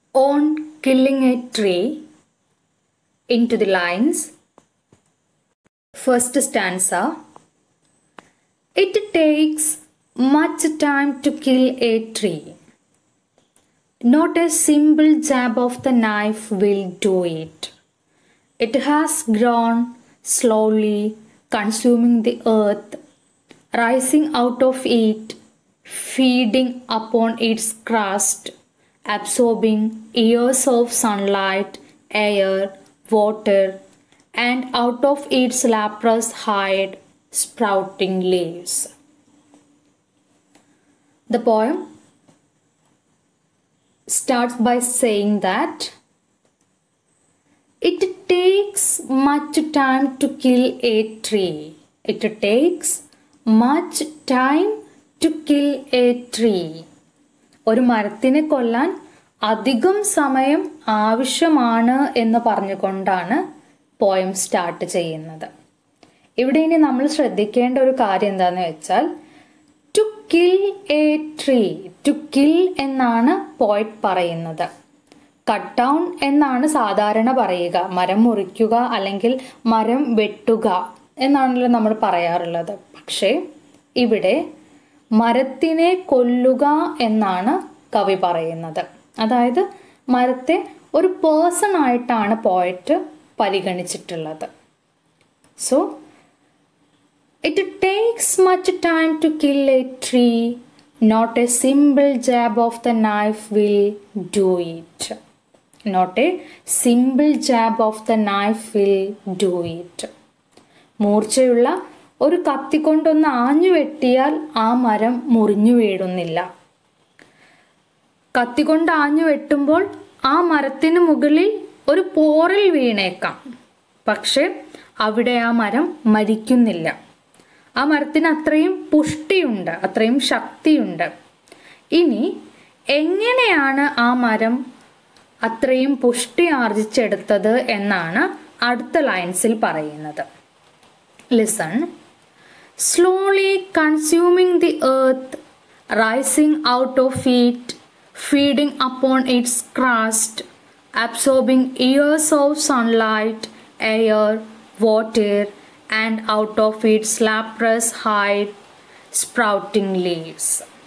on killing a tree into the lines. First stanza. It takes much time to kill a tree. Not a simple jab of the knife will do it. It has grown slowly, consuming the earth, rising out of it, feeding upon its crust, absorbing years of sunlight, air, water, and out of its leprous hide, sprouting leaves. The poem starts by saying that it takes much time to kill a tree. It takes much time to kill a tree. ഒരു മരത്തിനെ കൊല്ലാൻ അധികം സമയം ആവശ്യമാണ് എന്ന് പറഞ്ഞുകൊണ്ടാണ് poem start ചെയ്യുന്നത് ഇവിടെ ഇനി നമ്മൾ ശ്രദ്ധിക്കേണ്ട ഒരു കാര്യം എന്താണെന്ന് വെച്ചാൽ to kill a tree to kill എന്നാണ് പോയിറ്റ് പറയുന്നത് കട്ട് ഡൗൺ എന്നാണ് സാധാരണ പറയുക മരം മുറിക്കുക അല്ലെങ്കിൽ മരം വെട്ടുക എന്നാണല്ലോ നമ്മൾ പറയാറുള്ളത് പക്ഷേ ഇവിടെ മരത്തിനെ കൊല്ലുക എന്നാണ് കവി പറയുന്നത് അതായത് മരത്തെ ഒരു പേഴ്സൺ ആയിട്ടാണ് പോയറ്റ് പരിഗണിച്ചിട്ടുള്ളത് so it takes much time to kill a tree not a simple jab of the knife will do it not a simple jab of the knife will do it മൂർച്ചയുള്ള ഒരു കത്തി കൊണ്ടൊന്ന് ആഞ്ഞു വെട്ടിയാൽ ആ മരം മുറിഞ്ഞു വീഴുന്നില്ല കത്തി കൊണ്ട് ആഞ്ഞു വെട്ടുമ്പോൾ ആ മരത്തിന് മുകളിൽ ഒരു പോറിൽ വീണേക്കാം പക്ഷെ അവിടെ ആ മരം മരിക്കുന്നില്ല ആ മരത്തിന് അത്രയും പുഷ്ടിയുണ്ട് അത്രയും ശക്തിയുണ്ട് ഇനി എങ്ങനെയാണ് ആ മരം അത്രയും പുഷ്ടി ആർജിച്ചെടുത്തത് എന്നാണ് അടുത്ത ലൈൻസിൽ പറയുന്നത് listen slowly consuming the earth, rising out of it, feeding upon its crust, absorbing years of sunlight, air, water, and out of its leprous hide, sprouting leaves.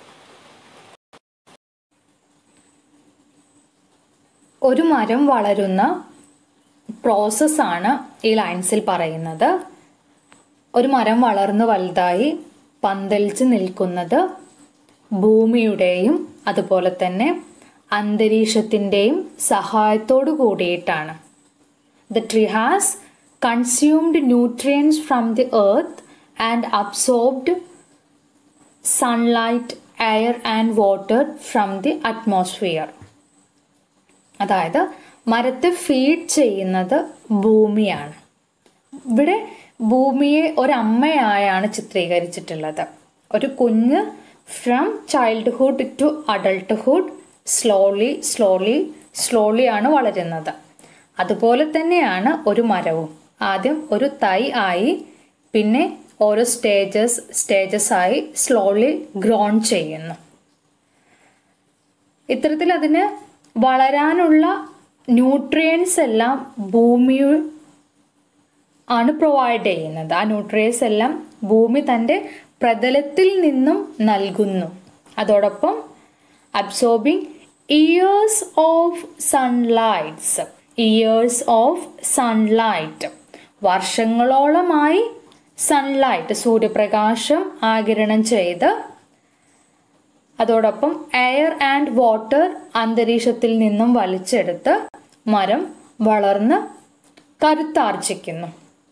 ഒരു മരം വളരുന്ന പ്രോസസ്സാണ് ഈ ലൈൻസിൽ പറയുന്നത് ഒരു മരം വളർന്നു വലുതായി പന്തലിച്ച് നിൽക്കുന്നത് ഭൂമിയുടെയും അതുപോലെ തന്നെ അന്തരീക്ഷത്തിൻ്റെയും സഹായത്തോടു കൂടിയിട്ടാണ് the tree has consumed nutrients from the earth and absorbed sunlight air and water from the atmosphere അതായത് മരത്തെ ഫീഡ് ചെയ്യുന്നത് ഭൂമിയാണ് ഇവിടെ ഭൂമിയെ ഒരമ്മയായാണ് ചിത്രീകരിച്ചിട്ടുള്ളത് ഒരു കുഞ്ഞ് from childhood to adulthood slowly slowly slowly ആണ് വളരുന്നത് അതുപോലെ തന്നെയാണ് ഒരു മരവും ആദ്യം ഒരു തൈ ആയി പിന്നെ ഓരോ സ്റ്റേജസ് സ്റ്റേജസ് ആയി സ്ലോലി ഗ്രോൺ ചെയ്യുന്നു ഇത്തരത്തിൽ അതിന് വളരാനുള്ള ന്യൂട്രിയൻസ് എല്ലാം ഭൂമിയിൽ ആണ് പ്രൊവൈഡ് ചെയ്യുന്നത് ആ ന്യൂട്രിയൻസ് എല്ലാം ഭൂമി തൻ്റെ പ്രതലത്തിൽ നിന്നും നൽകുന്നു അതോടൊപ്പം absorbing years of sunlights years of sunlight വർഷങ്ങളോളമായി സൺലൈറ്റ് സൂര്യപ്രകാശം ആകിരണം ചെയ്ത് അതോടൊപ്പം എയർ ആൻഡ് വാട്ടർ അന്തരീക്ഷത്തിൽ നിന്നും വലിച്ചെടുത്ത് മരം വളർന്ന് കരുത്താർജിക്കുന്നു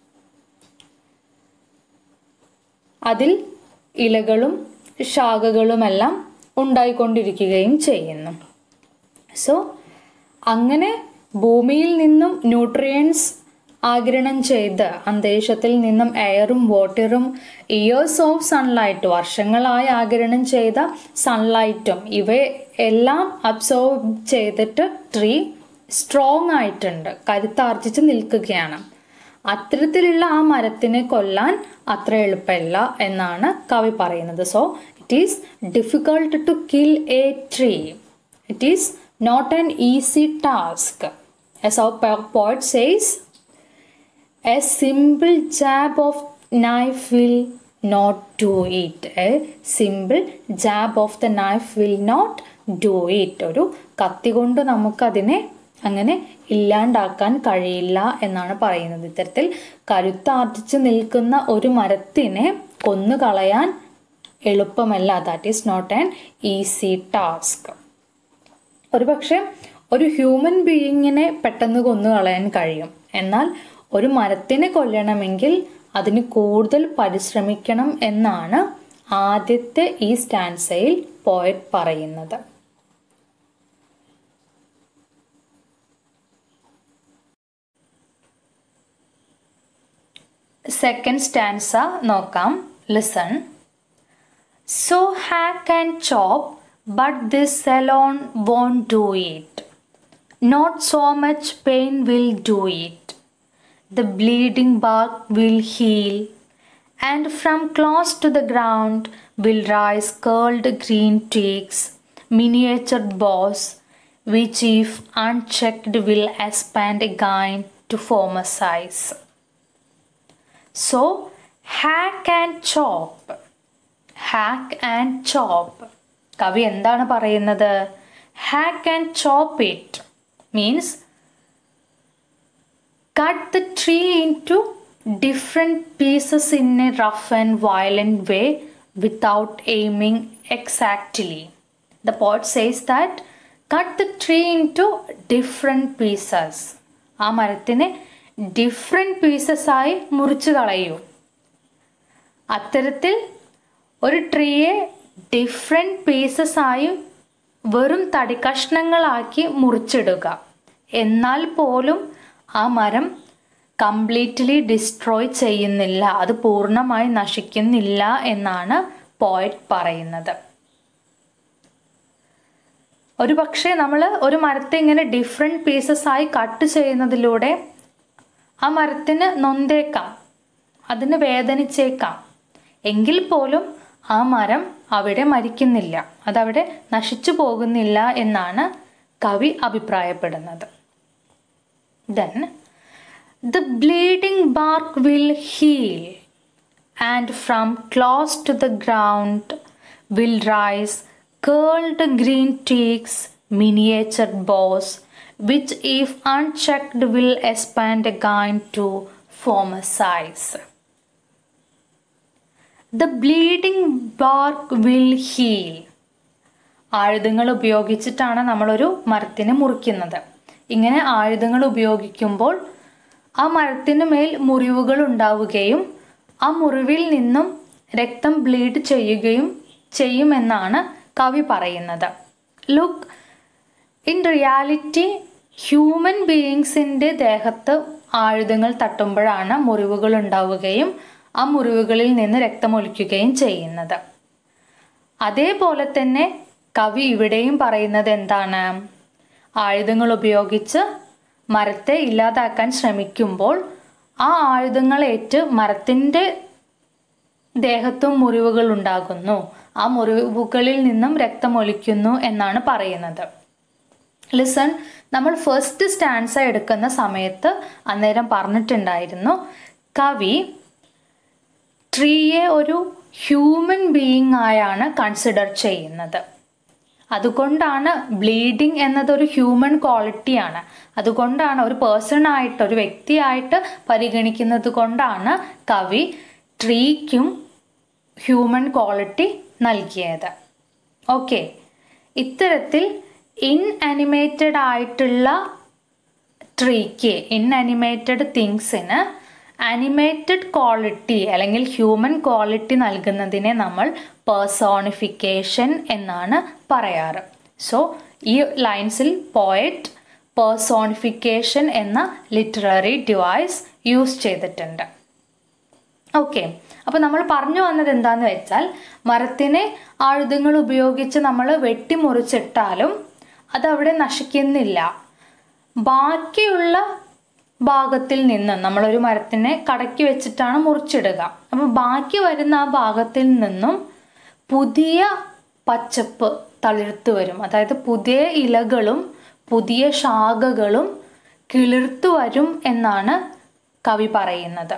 അതിൽ ഇലകളും ശാഖകളുമെല്ലാം ഉണ്ടായിക്കൊണ്ടിരിക്കുകയും ചെയ്യുന്നു സോ അങ്ങനെ ഭൂമിയിൽ നിന്നും ന്യൂട്രിയൻസ് ആഗിരണം ചെയ്ത് അന്തരീക്ഷത്തിൽ നിന്നും എയറും വാട്ടറും ഇയേഴ്സ് ഓഫ് സൺലൈറ്റ് വർഷങ്ങളായി ആഗിരണം ചെയ്ത സൺലൈറ്റും ഇവയെല്ലാം അബ്സോർബ് ചെയ്തിട്ട് ട്രീ സ്ട്രോങ് ആയിട്ടുണ്ട് കരുത്താർജിച്ച് നിൽക്കുകയാണ് അത്തരത്തിലുള്ള ആ മരത്തിനെ കൊല്ലാൻ അത്ര എളുപ്പമല്ല എന്നാണ് കവി പറയുന്നത് so it is difficult to kill a tree it is not an easy task as our po- poet says a simple jab of knife will not do it a simple jab of the knife will not do it ഒരു കത്തി കൊണ്ട് നമുക്കതിനെ അങ്ങനെ ഇല്ലാണ്ടാക്കാൻ കഴിയില്ല എന്നാണ് പറയുന്നത് ഇത്തരത്തിൽ കരുത്താർജിച്ച് നിൽക്കുന്ന ഒരു മരത്തിനെ കൊന്നു കളയാൻ എളുപ്പമല്ല that is not an easy task ഒരുപക്ഷെ ഒരു ഹ്യൂമൻ ബീയിങ്ങിനെ പെട്ടെന്ന് കൊന്നു കളയാൻ കഴിയും എന്നാൽ ഒരു മരത്തിനെ കൊല്ലണമെങ്കിൽ അതിന് കൂടുതൽ പരിശ്രമിക്കണം എന്നാണ് ആദ്യത്തെ ഈ സ്റ്റാൻസയിൽ പോയറ്റ് പറയുന്നത് സെക്കൻഡ് സ്റ്റാൻസ നോക്കാം listen So hack and chop, but this alone won't do it. Not so much pain will do it. The bleeding bark will heal, and from close to the ground will rise curled green twigs, miniature boughs, which if unchecked will expand again to form a size. So hack and chop. Hack and chop കവി എന്താണ് പറയുന്നത് hack and chop it means cut the tree into different pieces in a rough and violent way without aiming exactly the poet says that cut the tree into different pieces ആ മരത്തിനെ different pieces ആയി മുറിച്ച് കളയൂ അത്തരത്തിൽ ഒരു ട്രീയെ different pieces ആയി വെറും തടിക്കഷ്ണങ്ങളാക്കി മുറിച്ചിടുക എന്നാൽ പോലും ആ മരം കംപ്ലീറ്റ്ലി ഡിസ്ട്രോയ് ചെയ്യുന്നില്ല അത് പൂർണ്ണമായി നശിക്കുന്നില്ല എന്നാണ് പോയറ്റ് പറയുന്നത് ഒരു പക്ഷേ നമ്മൾ ഒരു മരത്തെ ഇങ്ങനെ ഡിഫറെൻറ്റ് പീസസ് ആയി കട്ട് ചെയ്യുന്നതിലൂടെ ആ മരത്തിന് നൊന്തേക്കാം അതിന് വേദനിച്ചേക്കാം എങ്കിൽ പോലും ആ മരം അവിടെ മരിക്കുന്നില്ല അതവിടെ നശിച്ചു പോകുന്നില്ല എന്നാണ് കവി അഭിപ്രായപ്പെടുന്നത് then the bleeding bark will heal and from close to the ground will rise curled green twigs miniature boughs which if unchecked will expand again to form a size. The bleeding bark will heal ആയുധങ്ങൾ ഉപയോഗിച്ചിട്ടാണ് നമ്മളൊരു മരത്തിനെ മുറിക്കുന്നത് ഇങ്ങനെ ആയുധങ്ങൾ ഉപയോഗിക്കുമ്പോൾ ആ മരത്തിന് മേൽ മുറിവുകൾ ഉണ്ടാവുകയും ആ മുറിവിൽ നിന്നും രക്തം ബ്ലീഡ് ചെയ്യുകയും ചെയ്യുമെന്നാണ് കവി പറയുന്നത് ലുക്ക് ഇൻ റിയാലിറ്റി ഹ്യൂമൻ ബീയിങ്സിൻ്റെ ദേഹത്ത് ആയുധങ്ങൾ തട്ടുമ്പോഴാണ് മുറിവുകൾ ഉണ്ടാവുകയും ആ മുറിവുകളിൽ നിന്ന് രക്തമൊലിക്കുകയും ചെയ്യുന്നത് അതേപോലെ തന്നെ കവി ഇവിടെയും പറയുന്നത് എന്താണ് ആയുധങ്ങൾ ഉപയോഗിച്ച് മരത്തെ ഇല്ലാതാക്കാൻ ശ്രമിക്കുമ്പോൾ ആ ആയുധങ്ങളേറ്റ് മരത്തിൻ്റെ ദേഹത്തും മുറിവുകൾ ഉണ്ടാകുന്നു ആ മുറിവുകളിൽ നിന്നും രക്തമൊലിക്കുന്നു എന്നാണ് പറയുന്നത് ലിസൺ നമ്മൾ ഫസ്റ്റ് സ്റ്റാൻസ എടുക്കുന്ന സമയത്ത് അന്നേരം പറഞ്ഞിട്ടുണ്ടായിരുന്നു കവി ട്രീയെ ഒരു ഹ്യൂമൻ ബീയിങ് ആയാണ് കൺസിഡർ ചെയ്യുന്നത് അതുകൊണ്ടാണ് ബ്ലീഡിങ് എന്നതൊരു ഹ്യൂമൻ ക്വാളിറ്റിയാണ് അതുകൊണ്ടാണ് ഒരു പേഴ്സൺ ആയിട്ട് ഒരു വ്യക്തിയായിട്ട് പരിഗണിക്കുന്നത് കൊണ്ടാണ് കവി ട്രീക്കും ഹ്യൂമൻ ക്വാളിറ്റി നൽകിയത് ഓക്കെ ഇത്തരത്തിൽ ഇൻ അനിമേറ്റഡ് ആയിട്ടുള്ള ട്രീക്ക് ഇൻ അനിമേറ്റഡ് തിങ്സിന് അനിമേറ്റഡ് ക്വാളിറ്റി അല്ലെങ്കിൽ ഹ്യൂമൻ ക്വാളിറ്റി നൽകുന്നതിനെ നമ്മൾ പേഴ്സോണിഫിക്കേഷൻ എന്നാണ് പറയാറ് സോ ഈ ലൈൻസിൽ പോയറ്റ് പേഴ്സോണിഫിക്കേഷൻ എന്ന ലിറ്റററി ഡിവൈസ് യൂസ് ചെയ്തിട്ടുണ്ട് ഓക്കെ അപ്പോൾ നമ്മൾ പറഞ്ഞു വന്നത് എന്താന്ന് വെച്ചാൽ മരത്തിനെ ആയുധങ്ങൾ ഉപയോഗിച്ച് നമ്മൾ വെട്ടിമുറിച്ചിട്ടാലും അതവിടെ നശിക്കുന്നില്ല ബാക്കിയുള്ള ഭാഗത്തിൽ നിന്ന് നമ്മളൊരു മരത്തിനെ കടക്കി വെച്ചിട്ടാണ് മുറിച്ചിടുക അപ്പം ബാക്കി വരുന്ന ആ ഭാഗത്തിൽ നിന്നും പുതിയ പച്ചപ്പ് തളിർത്തു വരും അതായത് പുതിയ ഇലകളും പുതിയ ശാഖകളും കിളിർത്തു വരും എന്നാണ് കവി പറയുന്നത്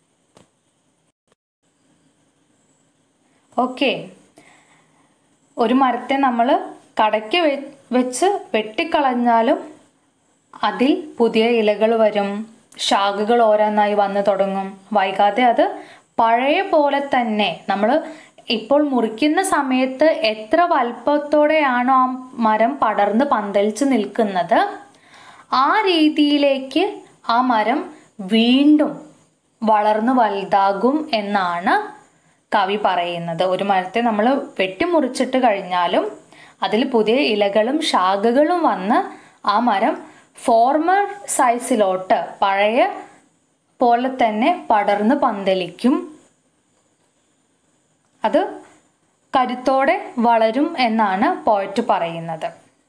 ഓക്കെ ഒരു മരത്തെ നമ്മൾ കടയ്ക്ക് വെ- വെച്ച് വെട്ടിക്കളഞ്ഞാലും അതിൽ പുതിയ ഇലകൾ വരും ശാഖകൾ ഓരോന്നായി വന്നു തുടങ്ങും വൈകാതെ അത് പഴയ പോലെ തന്നെ നമ്മൾ ഇപ്പോൾ മുറിക്കുന്ന സമയത്ത് എത്ര വലുപ്പത്തോടെയാണോ ആ മരം പടർന്ന് പന്തലിച്ച് നിൽക്കുന്നത് ആ രീതിയിലേക്ക് ആ മരം വീണ്ടും വളർന്നു വലുതാകും എന്നാണ് കവി പറയുന്നത് ഒരു മരത്തെ നമ്മൾ വെട്ടിമുറിച്ചിട്ട് കഴിഞ്ഞാലും അതിൽ പുതിയ ഇലകളും ശാഖകളും വന്ന് ആ മരം ഫോർമർ സൈസിലോട്ട് പഴയ പോലെ തന്നെ പടർന്ന് പന്തലിക്കും അത് കരുത്തോടെ വളരും എന്നാണ് പോയറ്റ് പറയുന്നത്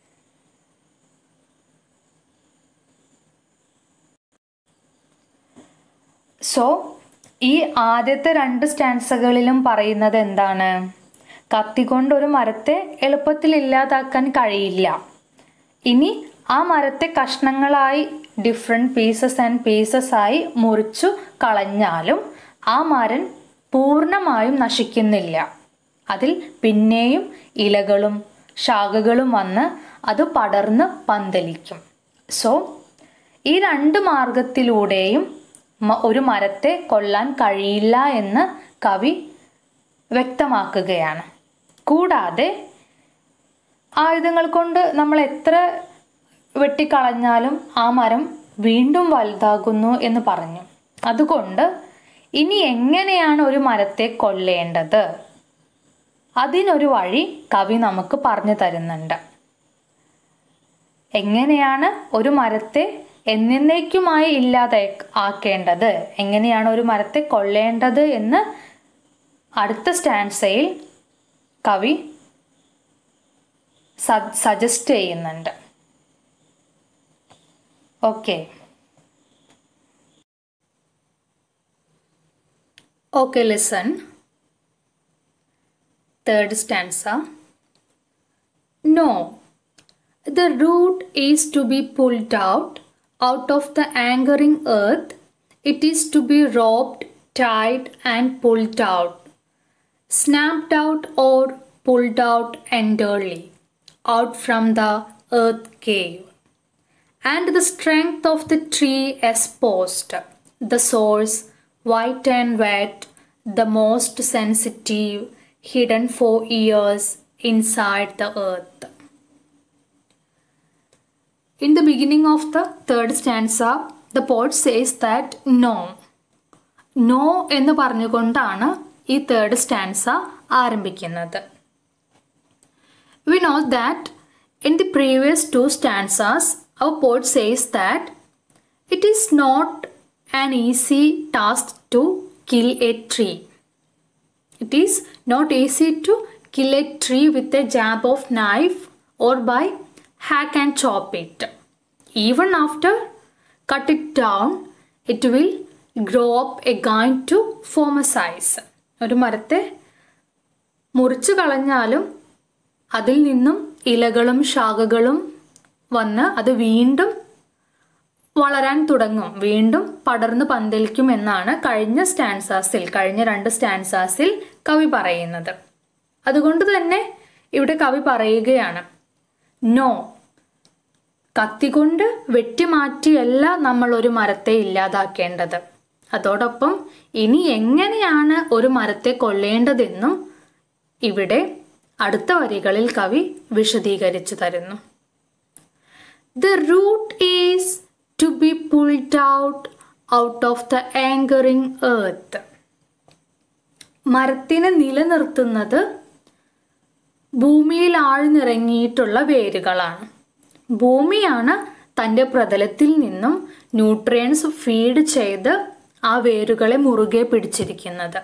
സോ ഈ ആദ്യത്തെ രണ്ട് സ്റ്റാൻസകളിലും പറയുന്നത് എന്താണ് കത്തിക്കൊണ്ട് ഒരു മരത്തെ എളുപ്പത്തിൽ ഇല്ലാതാക്കാൻ കഴിയില്ല ഇനി ആ മരത്തെ കഷ്ണങ്ങളായി ഡിഫറെൻറ്റ് പീസസ് ആൻഡ് പീസസ് ആയി മുറിച്ചു കളഞ്ഞാലും ആ മരം പൂർണ്ണമായും നശിക്കുന്നില്ല അതിൽ പിന്നെയും ഇലകളും ശാഖകളും വന്ന് അത് പടർന്ന് പന്തലിക്കും സോ ഈ രണ്ട് മാർഗത്തിലൂടെയും മ- ഒരു മരത്തെ കൊല്ലാൻ കഴിയില്ല എന്ന് കവി വ്യക്തമാക്കുകയാണ് കൂടാതെ ആയുധങ്ങൾ കൊണ്ട് നമ്മൾ എത്ര വെട്ടിക്കളഞ്ഞാലും ആ മരം വീണ്ടും വലുതാകുന്നു എന്ന് പറഞ്ഞു അതുകൊണ്ട് ഇനി എങ്ങനെയാണ് ഒരു മരത്തെ കൊല്ലേണ്ടത് അതിനൊരു വഴി കവി നമുക്ക് പറഞ്ഞു തരുന്നുണ്ട് എങ്ങനെയാണ് ഒരു മരത്തെ എന്നേക്കുമായി ഇല്ലാതെ ആക്കേണ്ടത് എങ്ങനെയാണ് ഒരു മരത്തെ കൊല്ലേണ്ടത് എന്ന് അടുത്ത സ്റ്റാൻസയിൽ കവി സജസ്റ്റ് ചെയ്യുന്നുണ്ട് okay okay listen third stanza no The root is to be pulled out, out of the angering earth. It is to be robbed, tied, and pulled out, snapped out or pulled out entirely, out from the earth cave. And the strength of the tree exposed, the source, white and wet, the most sensitive, hidden for years inside the earth. In the beginning of the third stanza, the poet says that no. No എന്ന് പറഞ്ഞുകൊണ്ടാണ് ഈ third stanza ആരംഭിക്കുന്നത് we know that in the previous two stanzas our poet says that it is not an easy task to kill a tree It is not easy to kill a tree with a jab of knife or by hack and chop it. Even after cut it down, it will grow up again to form a size. ഒരു മരത്തെ മുറിച്ചു കളഞ്ഞാലും അതിൽ നിന്നും ഇലകളും ശാഖകളും വന്ന് അത് വീണ്ടും വളരാൻ തുടങ്ങും വീണ്ടും പടർന്ന് പന്തലിക്കും എന്നാണ് കഴിഞ്ഞ സ്റ്റാൻസാസിൽ കഴിഞ്ഞ രണ്ട് സ്റ്റാൻസാസിൽ കവി പറയുന്നത് അതുകൊണ്ട് തന്നെ ഇവിടെ കവി പറയുകയാണ് നോ കത്തികൊണ്ട് വെട്ടിമാറ്റിയല്ല നമ്മൾ ഒരു മരത്തെ ഇല്ലാതാക്കേണ്ടത് അതോടൊപ്പം ഇനി എങ്ങനെയാണ് ഒരു മരത്തെ കൊല്ലേണ്ടതെന്നും ഇവിടെ അടുത്ത വരികളിൽ കവി വിശദീകരിച്ചു തരുന്നു The root is to be pulled out out of the anchoring earth. മരത്തിനെ നിലനിർത്തുന്നത് ഭൂമിയിൽ ആഴ്ന്നിറങ്ങിയിട്ടുള്ള വേരുകളാണ് ഭൂമിയാണ് തൻ്റെ പ്രതലത്തിൽ നിന്നും ന്യൂട്രിയൻസ് ഫീഡ് ചെയ്ത് ആ വേരുകളെ മുറുകെ പിടിച്ചിരിക്കുന്നത്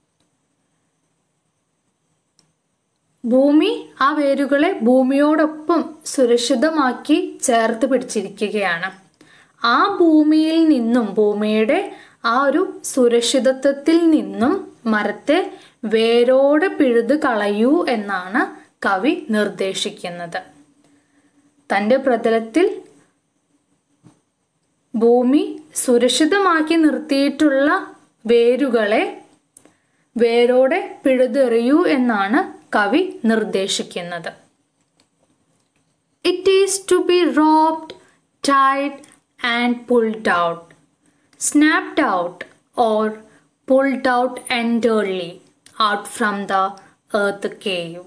ഭൂമി ആ വേരുകളെ ഭൂമിയോടൊപ്പം സുരക്ഷിതമാക്കി ചേർത്ത് പിടിച്ചിരിക്കുകയാണ് ആ ഭൂമിയിൽ നിന്നും ഭൂമിയുടെ ആ ഒരു സുരക്ഷിതത്വത്തിൽ നിന്നും മരത്തെ വേരോടെ പിഴുത് കളയൂ എന്നാണ് കവി നിർദ്ദേശിക്കുന്നത് തൻ്റെ പ്രതലത്തിൽ ഭൂമി സുരക്ഷിതമാക്കി നിർത്തിയിട്ടുള്ള വേരുകളെ വേരോടെ പിഴുതെറിയൂ എന്നാണ് കവി നിർദ്ദേശിക്കുന്നത് it is to be roped tied and pulled out snapped out or pulled out entirely out from the earth cave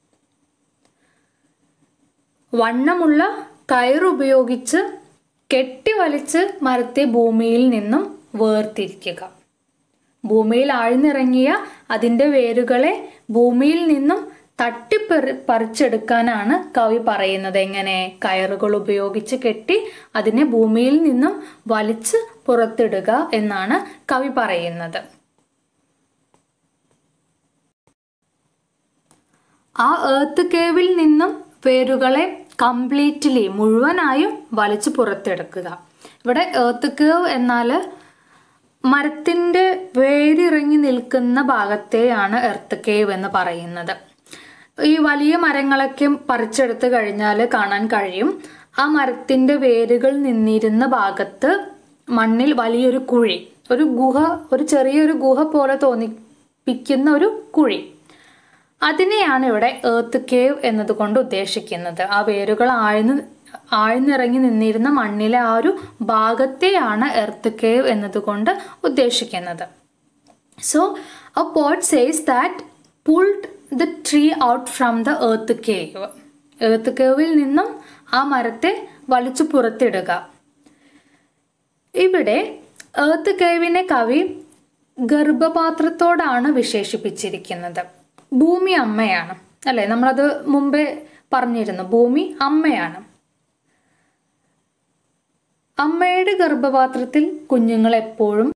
വണ്ണമുള്ള കയറുപയോഗിച്ച് കെട്ടിവലിച്ച് മരത്തെ ഭൂമിയിൽ നിന്നും വേർതിരിക്കുക ഭൂമിയിൽ ആഴ്ന്നിറങ്ങിയ അതിൻ്റെ വേരുകളെ ഭൂമിയിൽ നിന്നും തട്ടിപ്പറി പറിച്ചെടുക്കാനാണ് കവി പറയുന്നത് എങ്ങനെ കയറുകൾ ഉപയോഗിച്ച് കെട്ടി അതിനെ ഭൂമിയിൽ നിന്നും വലിച്ച് പുറത്തിടുക എന്നാണ് കവി പറയുന്നത് ആ ഏർത്ത് കേവിൽ നിന്നും വേരുകളെ കംപ്ലീറ്റ്ലി മുഴുവനായും വലിച്ചു പുറത്തെടുക്കുക ഇവിടെ ഏർത്ത് കേവ് എന്നാൽ മരത്തിൻ്റെ വേരിറങ്ങി നിൽക്കുന്ന ഭാഗത്തെയാണ് എർത്ത് കേവ് എന്ന് പറയുന്നത് ഈ വലിയ മരങ്ങളൊക്കെ പറിച്ചെടുത്ത് കഴിഞ്ഞാൽ കാണാൻ കഴിയും ആ മരത്തിൻ്റെ വേരുകൾ നിന്നിരുന്ന ഭാഗത്ത് മണ്ണിൽ വലിയൊരു കുഴി ഒരു ഗുഹ ഒരു ചെറിയൊരു ഗുഹ പോലെ തോന്നിപ്പിക്കുന്ന ഒരു കുഴി അതിനെയാണ് ഇവിടെ ഏർത്ത് കേവ് എന്നതുകൊണ്ട് ഉദ്ദേശിക്കുന്നത് ആ വേരുകൾ ആഴ്ന്ന് ആഴ്ന്നിറങ്ങി നിന്നിരുന്ന മണ്ണിലെ ആ ഒരു ഭാഗത്തെയാണ് എർത്ത് കേവ് എന്നതുകൊണ്ട് ഉദ്ദേശിക്കുന്നത് so a poet says that pulled the tree out from the earth cave earth കേവിൽ നിന്നും ആ മരത്തെ വലിച്ചു പുറത്തിടുക ഇവിടെ എർത്ത് കേവിനെ കവി ഗർഭപാത്രത്തോടാണ് വിശേഷിപ്പിച്ചിരിക്കുന്നത് ഭൂമി അമ്മയാണ് അല്ലേ നമ്മളത് മുമ്പേ പറഞ്ഞിരുന്നു ഭൂമി അമ്മയാണ് അമ്മയുടെ ഗർഭപാത്രത്തിൽ കുഞ്ഞുങ്ങൾ എപ്പോഴും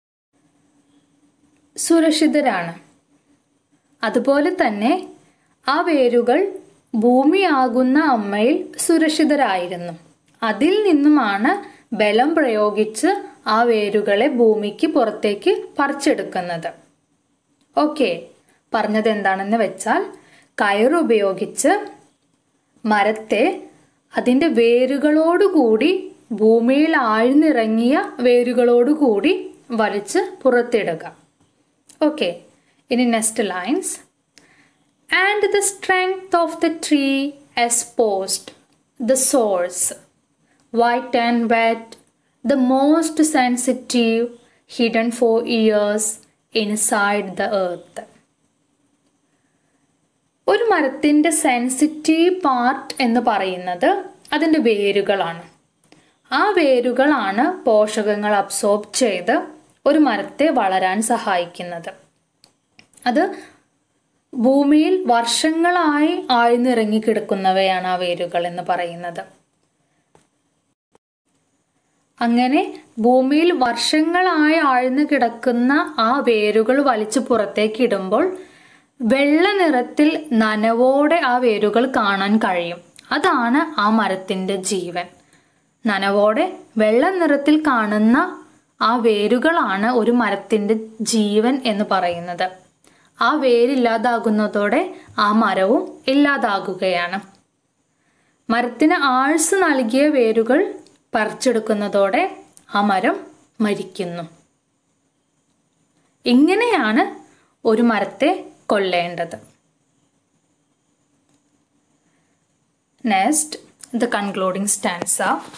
സുരക്ഷിതരാണ് അതുപോലെ തന്നെ ആ വേരുകൾ ഭൂമിയാകുന്ന അമ്മയിൽ സുരക്ഷിതരായിരുന്നു അതിൽ നിന്നുമാണ് ബലം പ്രയോഗിച്ച് ആ വേരുകളെ ഭൂമിക്ക് പുറത്തേക്ക് പറിച്ചെടുക്കുന്നത് ഓക്കെ പറഞ്ഞത് എന്താണെന്ന് വെച്ചാൽ കയറുപയോഗിച്ച് മരത്തെ അതിൻ്റെ വേരുകളോടുകൂടി ഭൂമിയിൽ ആഴ്ന്നിറങ്ങിയ വേരുകളോടുകൂടി വലിച്ച് പുറത്തിടുക ഓക്കെ ഇനി next lines and the strength of the tree exposed the source white and wet the most sensitive hidden for years inside the earth ഒരു മരത്തിൻ്റെ സെൻസിറ്റീവ് പാർട്ട് എന്ന് പറയുന്നത് അതിൻ്റെ വേരുകളാണ് ആ വേരുകളാണ് പോഷകങ്ങൾ അബ്സോർബ് ചെയ്ത് ഒരു മരത്തെ വളരാൻ സഹായിക്കുന്നത് അത് ഭൂമിയിൽ വർഷങ്ങളായി ആഴ്ന്നിറങ്ങി കിടക്കുന്നവയാണ് ആ വേരുകൾ എന്ന് പറയുന്നത് അങ്ങനെ ഭൂമിയിൽ വർഷങ്ങളായി ആഴ്ന്നു കിടക്കുന്ന ആ വേരുകൾ വലിച്ചു പുറത്തേക്ക് ഇടുമ്പോൾ വെള്ള നിറത്തിൽ നനവോടെ ആ വേരുകൾ കാണാൻ കഴിയും അതാണ് ആ മരത്തിൻ്റെ ജീവൻ നനവോടെ വെള്ള നിറത്തിൽ കാണുന്ന ആ വേരുകളാണ് ഒരു മരത്തിൻ്റെ ജീവൻ എന്ന് പറയുന്നത് ആ വേരില്ലാതാകുന്നതോടെ ആ മരവും ഇല്ലാതാകുകയാണ് മരത്തിന് ആഴ്സ് നൽകിയ വേരുകൾ പറിച്ചെടുക്കുന്നതോടെ ആ മരം മരിക്കുന്നു ഇങ്ങനെയാണ് ഒരു മരത്തെ കൊല്ലേണ്ടത് next the concluding stanza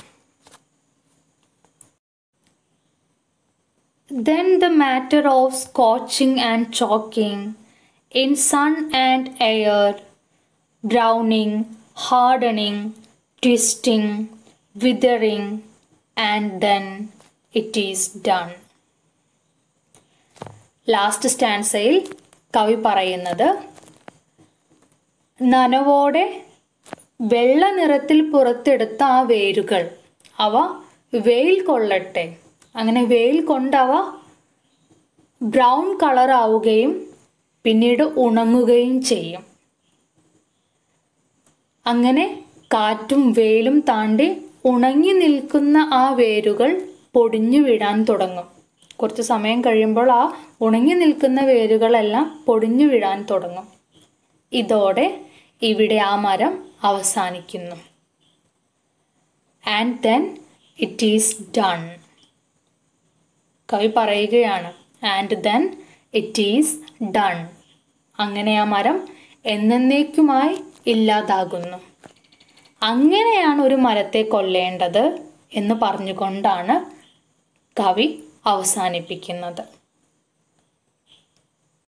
Then the matter of scorching and choking in sun and air, drowning, hardening, twisting, withering, and then it is done. Last സ്റ്റാൻസയിൽ കവി പറയുന്നത് നനവോടെ വെള്ള നിറത്തിൽ പുറത്തെടുത്ത ആ വേരുകൾ അവ വെയിൽ കൊള്ളട്ടെ അങ്ങനെ വെയിൽ കൊണ്ടവ ബ്രൗൺ കളർ ആവുകയും പിന്നീട് ഉണങ്ങുകയും ചെയ്യും അങ്ങനെ കാറ്റും വെയിലും താണ്ടി ഉണങ്ങി നിൽക്കുന്ന ആ വേരുകൾ പൊടിഞ്ഞു വീഴാൻ തുടങ്ങും കുറച്ച് സമയം കഴിയുമ്പോൾ ആ ഉണങ്ങി നിൽക്കുന്ന വേരുകളെല്ലാം പൊടിഞ്ഞു വീഴാൻ തുടങ്ങും ഇതോടെ ഇവിടെ ആ മരം അവസാനിക്കുന്നു and then it is done കവി പറയുകയാണ് and then it is done അങ്ങനെ ആ മരം എന്നേക്കുമായി ഇല്ലാതാകുന്നു അങ്ങനെയാണ് ഒരു മരത്തെ കൊല്ലേണ്ടത് എന്ന് പറഞ്ഞുകൊണ്ടാണ് കവി അവസാനിപ്പിക്കുന്നത്